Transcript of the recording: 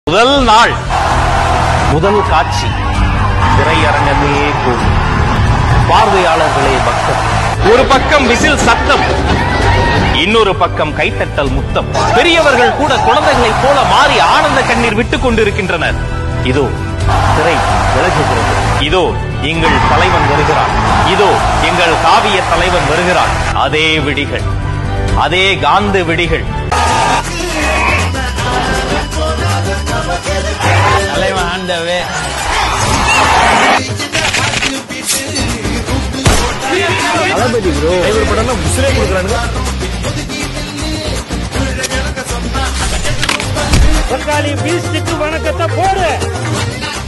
முதல் நாள் முதல் காட்சி திரையரங்கமே கூடும் பார்வையாளர்களே பக்தர் ஒரு பக்கம் விசில் சத்தம் இன்னொரு பக்கம் கைத்தட்டல் முத்தம் பெரியவர்கள் கூட குழந்தைகளைப் போல மாறி ஆனந்த கண்ணீர் விட்டுக் கொண்டிருக்கின்றனர் இதோ திரை விலகுகிறது இதோ எங்கள் தலைவன் வருகிறான் இதோ எங்கள் காவிய தலைவன் வருகிறான் அதே விடிகள் அதே காந்த விடிகள் தலைவன் ஆண்டவே தளபதி ப்ரோ டிரைவர் படம் முசிலே கொடுக்குறானுங்க தக்காளி பீஸ்டுக்கு வணக்கத்தை போடு